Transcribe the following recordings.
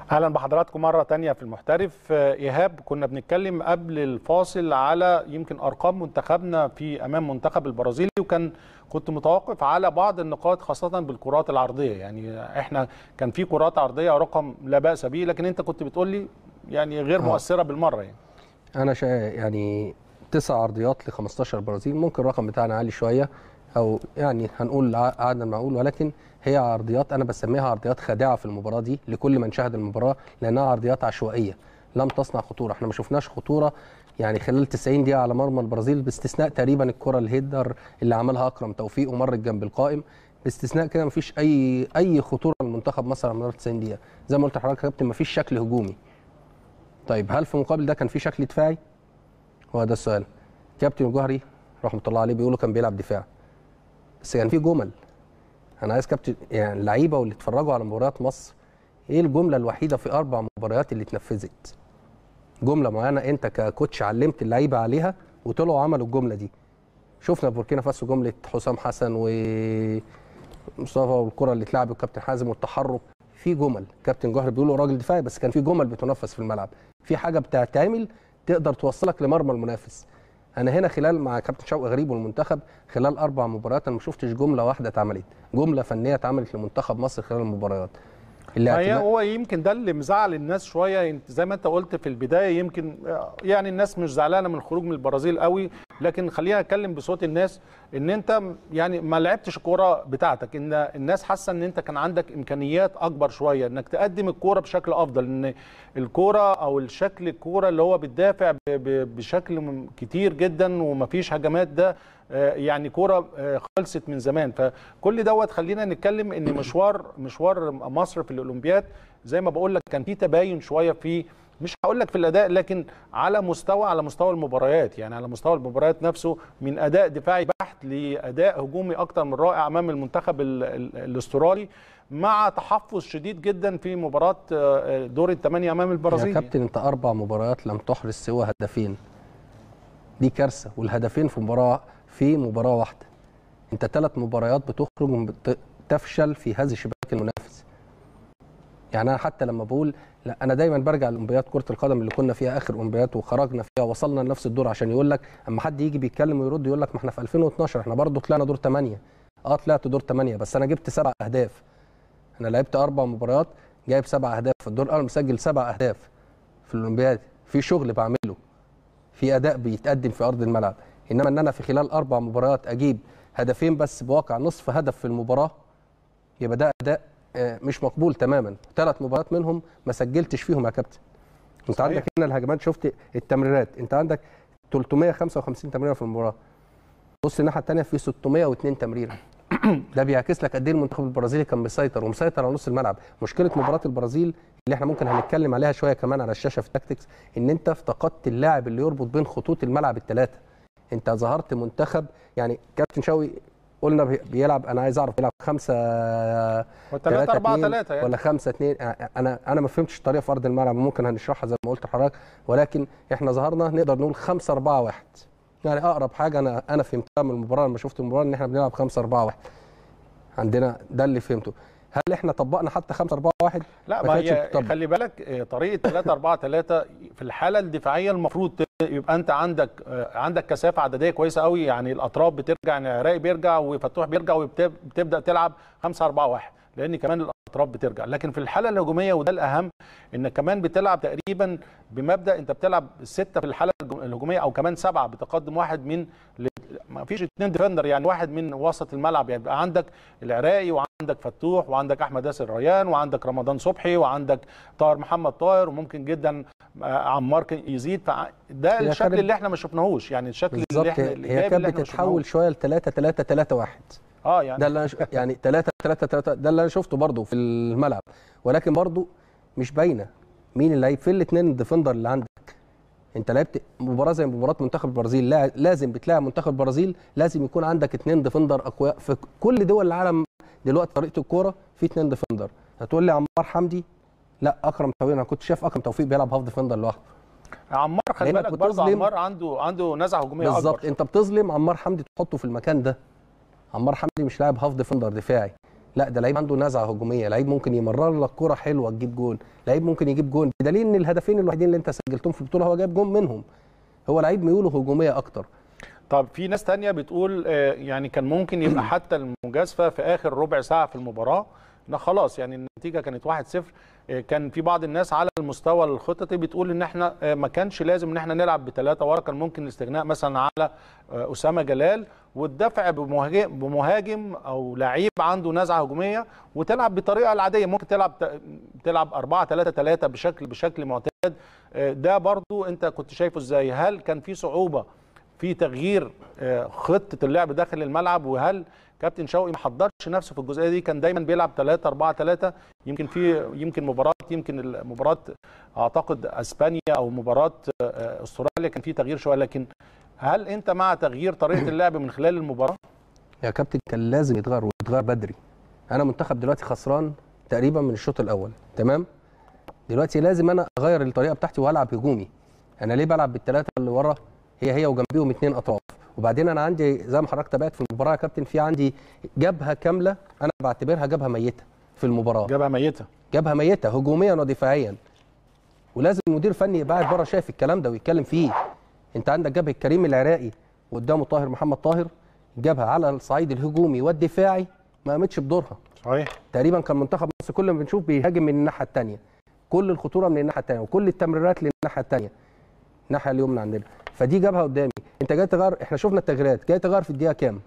اهلا بحضراتكم مره تانية في المحترف ايهاب كنا بنتكلم قبل الفاصل على يمكن ارقام منتخبنا في امام منتخب البرازيلي وكان كنت متوقف على بعض النقاط خاصه بالكرات العرضيه يعني احنا كان في كرات عرضيه رقم لا باس به لكن انت كنت بتقول لي يعني غير مؤثره بالمره يعني انا شا يعني تسع عرضيات ل 15 برازيل ممكن الرقم بتاعنا عالي شويه او يعني هنقول قعدنا معقول ولكن هي عرضيات انا بسميها عرضيات خادعه في المباراه دي لكل من شاهد المباراه لانها عرضيات عشوائيه لم تصنع خطوره احنا ما شفناش خطوره يعني خلال 90 دقيقه على مرمى البرازيل باستثناء تقريبا الكره الهيدر اللي عملها اكرم توفيق ومرت جنب القائم باستثناء كده ما فيش اي اي خطوره للمنتخب مصر على مدار 90 دقيقه زي ما قلت لحضرتك يا كابتن ما فيش شكل هجومي طيب هل في مقابل ده كان في شكل دفاعي هو ده السؤال كابتن الجوهري رحمه الله عليه بيقولوا كان بيلعب دفاع بس كان في جمل انا عايز كابتن يعني اللعيبه واللي اتفرجوا على مباريات مصر ايه الجمله الوحيده في اربع مباريات اللي اتنفذت جمله معينه انت ككوتش علمت اللعيبه عليها وطلعوا عملوا الجمله دي شفنا في بوركينا فاسو جمله حسام حسن ومصطفى والكره اللي اتلعبت وكابتن حازم والتحرك في جمل كابتن جوهر بيقولوا راجل دفاعي بس كان في جمل بتنفذ في الملعب في حاجه بتتعمل تقدر توصلك لمرمى المنافس انا هنا خلال مع كابتن شوقي غريب والمنتخب خلال اربع مباريات انا ما شفتش جمله واحده اتعملت جمله فنيه اتعملت لمنتخب مصر خلال المباريات اللي هي هو يمكن ده اللي مزعل الناس شويه زي ما انت قلت في البدايه يمكن يعني الناس مش زعلانه من الخروج من البرازيل قوي لكن خلينا اتكلم بصوت الناس ان انت يعني ما لعبتش الكوره بتاعتك ان الناس حاسه ان انت كان عندك امكانيات اكبر شويه انك تقدم الكوره بشكل افضل ان الكوره او الشكل الكوره اللي هو بتدافع بشكل كتير جدا ومفيش هجمات ده يعني كوره خلصت من زمان فكل دوت خلينا نتكلم ان مشوار مشوار مصر في الاولمبياد زي ما بقول لك كان في تباين شويه في مش هقول لك في الاداء لكن على مستوى على مستوى المباريات يعني على مستوى المباريات نفسه من اداء دفاعي بحت لاداء هجومي اكتر من رائع امام المنتخب الاسترالي مع تحفظ شديد جدا في مباراه دور الثمانيه امام البرازيل يا كابتن انت اربع مباريات لم تحرز سوى هدفين دي كارثه والهدفين في مباراه في مباراه واحده انت ثلاث مباريات بتخرج تفشل في هذه شباك المنافس يعني انا حتى لما بقول لا انا دايما برجع لاولمبياد كره القدم اللي كنا فيها اخر اولمبياد وخرجنا فيها وصلنا لنفس الدور عشان يقول لك اما حد يجي بيتكلم ويرد يقول لك ما احنا في 2012 احنا برضه طلعنا دور 8 اه طلعت دور 8 بس انا جبت سبع اهداف انا لعبت اربع مباريات جايب سبع اهداف في الدور الاول مسجل سبع اهداف في الاولمبياد في شغل بعمله في اداء بيتقدم في ارض الملعب انما ان انا في خلال اربع مباريات اجيب هدفين بس بواقع نصف هدف في المباراه يبقى ده اداء مش مقبول تماما ثلاث مباريات منهم ما سجلتش فيهم يا كابتن انت صحيح. عندك هنا الهجمات شفت التمريرات انت عندك 355 تمريره في المباراه بص الناحيه الثانيه في 602 تمريره ده بيعكس لك قد ايه المنتخب البرازيلي كان مسيطر ومسيطر على نص الملعب مشكله مباراه البرازيل اللي احنا ممكن هنتكلم عليها شويه كمان على الشاشه في التاكتكس ان انت افتقدت اللاعب اللي يربط بين خطوط الملعب الثلاثه انت ظهرت منتخب يعني كابتن شوقي قلنا بيلعب انا عايز اعرف بيلعب 5 3 4 3 يعني ولا 5 2 انا انا ما فهمتش الطريقه في ارض الملعب ممكن هنشرحها زي ما قلت لحضرتك ولكن احنا ظهرنا نقدر نقول 5 4 1 يعني اقرب حاجه انا انا فهمتها من المباراه لما شفت المباراه ان احنا بنلعب 5 4 1 عندنا ده اللي فهمته هل احنا طبقنا حتى 5 4 1 لا ما هي خلي بالك طريقه 3 4 3 في الحاله الدفاعيه المفروض يبقى انت عندك عندك كثافه عدديه كويسه قوي يعني الاطراف بترجع يعني عراقي بيرجع وفتوح بيرجع وبتبدا تلعب 5 4 1 لان كمان الاطراف بترجع لكن في الحاله الهجوميه وده الاهم انك كمان بتلعب تقريبا بمبدا انت بتلعب سته في الحاله الهجوميه او كمان سبعه بتقدم واحد من ما فيش اثنين ديفندر يعني واحد من وسط الملعب يعني يبقى عندك العراقي وعندك فتوح وعندك احمد ياسر ريان وعندك رمضان صبحي وعندك طاهر محمد طاهر وممكن جدا عمار يزيد ده الشكل اللي احنا ما شفناهوش يعني الشكل اللي احنا اللي هي كانت بتتحول شويه ل 3 3 3 1 اه يعني ده اللي أنا ش... يعني 3 3 3 ده اللي انا شفته برده في الملعب ولكن برده مش باينه مين اللعيب فين الاثنين ديفندر اللي عندك انت لعبت مباراه زي مباراه منتخب البرازيل لا لازم بتلاعب منتخب البرازيل لازم يكون عندك اثنين ديفندر اقوياء في كل دول العالم دلوقتي طريقه الكوره في اثنين ديفندر هتقول لي عمار حمدي لا اكرم توفيق انا كنت شايف اكرم توفيق بيلعب هاف ديفندر لوحده عمار خلي بالك برضه عمار عنده عنده نزعه هجوميه اكبر بالظبط انت بتظلم عمار حمدي تحطه في المكان ده عمار حمدي مش لاعب هاف ديفندر دفاعي لا ده لعيب عنده نزعه هجوميه لعيب ممكن يمرر لك كره حلوه تجيب جون لعيب ممكن يجيب جون بدليل ان الهدفين الوحيدين اللي انت سجلتهم في البطوله هو جايب جون منهم هو لعيب ميوله هجوميه اكتر طب في ناس تانية بتقول آه، يعني كان ممكن يبقى حتى المجازفة في آخر ربع ساعة في المباراة إن خلاص يعني النتيجة كانت 1-0 آه، كان في بعض الناس على المستوى الخططي بتقول إن إحنا آه، ما كانش لازم إن إحنا نلعب بثلاثة ورا كان ممكن الاستغناء مثلا على آه، أسامة جلال والدفع بمهاجم, بمهاجم أو لعيب عنده نزعة هجومية وتلعب بطريقة العادية ممكن تلعب تلعب 4 3 3 بشكل بشكل معتاد آه، ده برضو أنت كنت شايفه إزاي هل كان في صعوبة في تغيير آه، خطه اللعب داخل الملعب وهل كابتن شوقي ما حضرش نفسه في الجزئيه دي كان دايما بيلعب 3 4 3 يمكن في يمكن مباراه يمكن المباراه اعتقد اسبانيا او مباراه آه، استراليا كان في تغيير شويه لكن هل انت مع تغيير طريقه اللعب من خلال المباراه؟ يا كابتن كان لازم يتغير ويتغير بدري انا منتخب دلوقتي خسران تقريبا من الشوط الاول تمام دلوقتي لازم انا اغير الطريقه بتاعتي والعب هجومي انا ليه بلعب بالثلاثه اللي ورا هي هي وجنبيهم اثنين اطراف وبعدين انا عندي زي ما حضرتك تابعت في المباراه يا كابتن في عندي جبهه كامله انا بعتبرها جبهه ميته في المباراه جبهه ميته جبهه ميته هجوميا ودفاعيا ولازم المدير الفني يبقى قاعد بره شايف الكلام ده ويتكلم فيه انت عندك جبهه كريم العراقي وقدامه طاهر محمد طاهر جبهه على الصعيد الهجومي والدفاعي ما قامتش بدورها صحيح تقريبا كان منتخب مصر كل ما بنشوف بيهاجم من الناحيه الثانيه كل الخطوره من الناحيه الثانيه وكل التمريرات للناحيه الثانيه الناحيه اليمنى عندنا فدي جابها قدامي انت جاي تغير احنا شفنا التغييرات جاي تغير في الدقيقه كام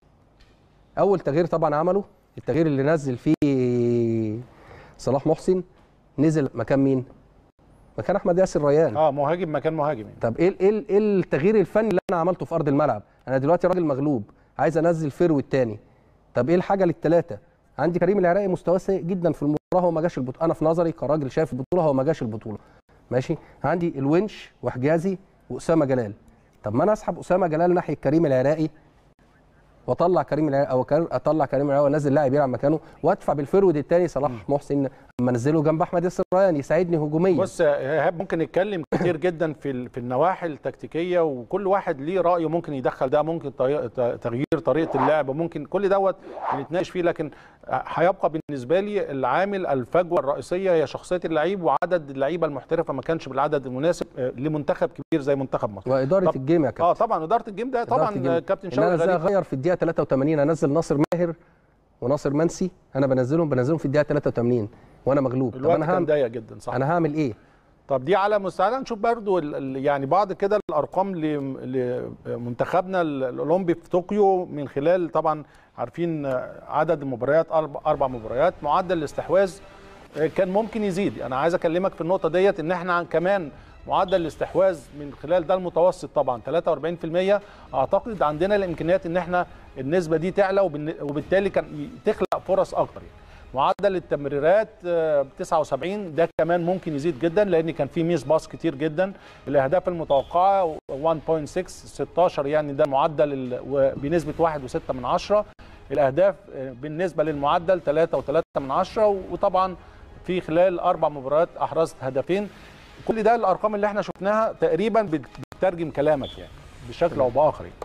اول تغيير طبعا عمله التغيير اللي نزل فيه صلاح محسن نزل مكان مين مكان احمد ياسر ريان اه مهاجم مكان مهاجم يعني. طب ايه ايه ايه التغيير الفني اللي انا عملته في ارض الملعب انا دلوقتي راجل مغلوب عايز انزل فيرو الثاني طب ايه الحاجه للثلاثه عندي كريم العراقي مستواه سيء جدا في المباراه هو ما جاش البطوله انا في نظري كراجل شايف البطوله هو ما جاش البطوله ماشي عندي الونش وحجازي واسامه جلال طب ما انا اسحب اسامه جلال ناحيه كريم العراقي واطلع كريم العراقي او كر- اطلع كريم العراقي وانزل لاعب يلعب مكانه وادفع بالفرود الثاني صلاح محسن اما انزله جنب احمد ياسر ريان يساعدني هجوميا بص يا ايهاب ممكن نتكلم كتير جدا في ال- في النواحي التكتيكيه وكل واحد ليه رايه ممكن يدخل ده ممكن طريقة تغيير طريقه اللعب ممكن كل دوت بنتناقش فيه لكن هيبقى بالنسبه لي العامل الفجوه الرئيسيه هي شخصيه اللعيب وعدد اللعيبه المحترفه ما كانش بالعدد المناسب آه، لمنتخب كبير زي منتخب مصر واداره طب- الجيم يا كابتن اه طبعا اداره الجيم ده إدارة طبعا الجيم. آه، كابتن ان شوقي انا ازاي غريب اغير في الدقيقه 83 انزل ناصر ماهر وناصر منسي انا بنزلهم بنزلهم في الدقيقه 83 وانا مغلوب طب الوقت انا كان هعمل ضيق جدا صح انا هعمل ايه طب دي على مستوى نشوف برضو ال- ال- يعني بعض كده الارقام ل- لمنتخبنا ال- الاولمبي في طوكيو من خلال طبعا عارفين عدد المباريات اربع أربع مباريات معدل الاستحواذ كان ممكن يزيد انا عايز اكلمك في النقطه ديت ان احنا كمان معدل الاستحواذ من خلال ده المتوسط طبعا 43% اعتقد عندنا الامكانيات ان احنا النسبه دي تعلى وبالن- وبالتالي كان تخلق فرص اكتر يعني. معدل التمريرات آه، 79 ده كمان ممكن يزيد جدا لان كان في ميس باص كتير جدا الاهداف المتوقعه 1.6 16 يعني ده معدل ال- و- بنسبه 1.6 من 10 الاهداف آه، بالنسبه للمعدل 3 و3 من 10 وطبعا في خلال اربع مباريات احرزت هدفين كل ده الارقام اللي احنا شفناها تقريبا بت- بتترجم كلامك يعني بشكل او باخر يعني.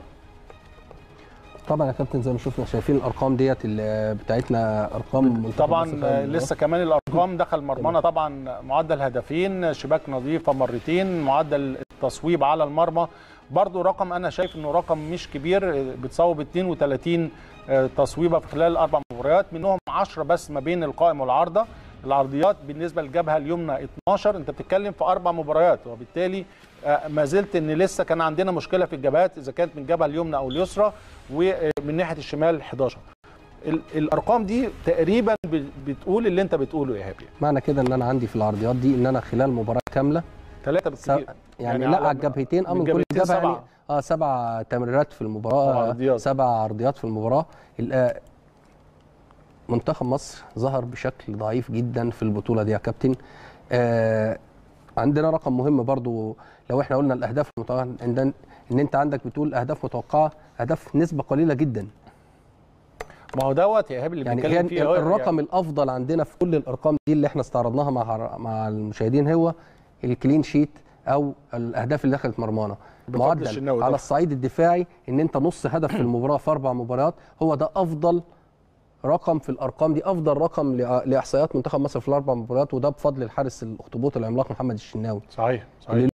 طبعا يا كابتن زي ما شفنا شايفين الارقام ديت اللي بتاعتنا ارقام منتخب طبعا مصر في آه، المباراة. لسه كمان الارقام دخل مرمانا طبعا معدل هدفين شباك نظيفه مرتين معدل التصويب على المرمى برضو رقم انا شايف انه رقم مش كبير آه، بتصوب 32 آه، تصويبه في خلال اربع مباريات منهم 10 بس ما بين القائم والعارضه العرضيات بالنسبه للجبهه اليمنى 12 انت بتتكلم في اربع مباريات وبالتالي آه، ما زلت ان لسه كان عندنا مشكله في الجبهات اذا كانت من الجبهه اليمنى او اليسرى ومن ناحيه الشمال 11 ال- الارقام دي تقريبا ب- بتقول اللي انت بتقوله يا هابي معنى كده ان انا عندي في العرضيات دي ان انا خلال مباراه كامله ثلاثه سب... بالكثير يعني, يعني لا على- على الجبهتين اه من من كل جبهتين جبهه يعني سبعة. اه سبع تمريرات في المباراه سبع آه، عرضيات. سبع عرضيات في المباراه ال- آه، منتخب مصر ظهر بشكل ضعيف جدا في البطوله دي يا كابتن آه عندنا رقم مهم برضو لو احنا قلنا الاهداف المتوقعه ان ان انت عندك بتقول اهداف متوقعه اهداف نسبه قليله جدا ما هو دوت يا ايهاب اللي يعني بنتكلم هي فيه هو- الرقم يعني الافضل عندنا في كل الارقام دي اللي احنا استعرضناها مع مع المشاهدين هو الكلين شيت او الاهداف اللي دخلت مرمانا بفضل معدل الشناوي على طبعا. الصعيد الدفاعي ان انت نص هدف في المباراه في اربع مباريات هو ده افضل رقم في الارقام دي افضل رقم لأ- لاحصائيات منتخب مصر في الاربع مباريات وده بفضل الحارس الاخطبوط العملاق محمد الشناوي صحيح صحيح اللي